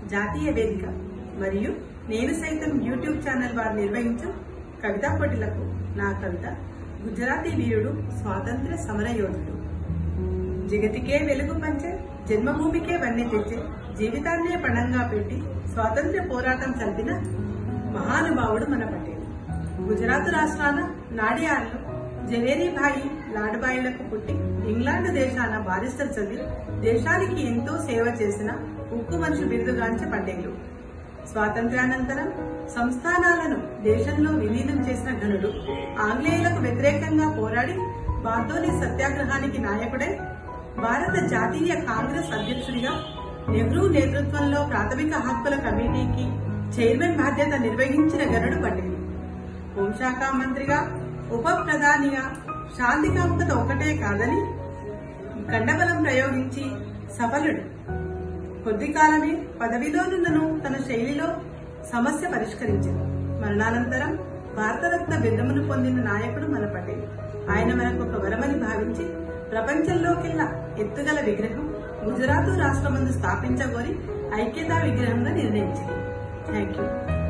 జాతీయ వేదిక మరియు నేను సైతం యూట్యూబ్ ఛానల్ వారు నిర్వహించు కవితా పోటీలకు నా కవిత గుజరాతీ వీరుడు స్వాతంత్ర్య సమర యోధుడు జగతికే వెలుగు పంచే జన్మభూమికే వన్నె తెచ్చే జీవితాన్నే పణంగా పెట్టి స్వాతంత్ర్య పోరాటం చంపిన మహానుభావుడు మన పటేల్ గుజరాత్ రాష్ట్రాన నాడియార్లో జవేరీభాయి లాడుబాయిలకు పుట్టి ఇంగ్లాండ్ దేశాన బారిస్టర్ చదివి దేశానికి ఎంతో సేవ చేసిన ఉక్కు మనిషి బిరుదుగాంచే పటేలు స్వాతంత్ర్యానంతరం సంస్థానాలను దేశంలో విలీనం చేసిన ఘనుడు ఆంగ్లేయులకు వ్యతిరేకంగా పోరాడి బార్దోలి సత్యాగ్రహానికి నాయకుడై భారత జాతీయ కాంగ్రెస్ అధ్యక్షుడిగా నెహ్రూ నేతృత్వంలో ప్రాథమిక హక్కుల కమిటీకి చైర్మన్ బాధ్యత నిర్వహించిన గనుడు పటేల్ హోంశాఖ మంత్రిగా ఉప ప్రధానిగా శాంతి కాపుకత ఒకటే కాదని గండబలం ప్రయోగించి సఫలుడు కొద్ది కాలమే పదవిలోనున్నను తన శైలిలో సమస్య పరిష్కరించారు మరణానంతరం భారతరత్న బిరుదమును పొందిన నాయకుడు మన పటేల్ ఆయన మనకు ఒక వరమని భావించి ప్రపంచంలోకెల్లా ఎత్తుగల విగ్రహం గుజరాత్ రాష్ట్రమందు స్థాపించగోరి ఐక్యతా విగ్రహంగా నిర్ణయించింది థ్యాంక్ యూ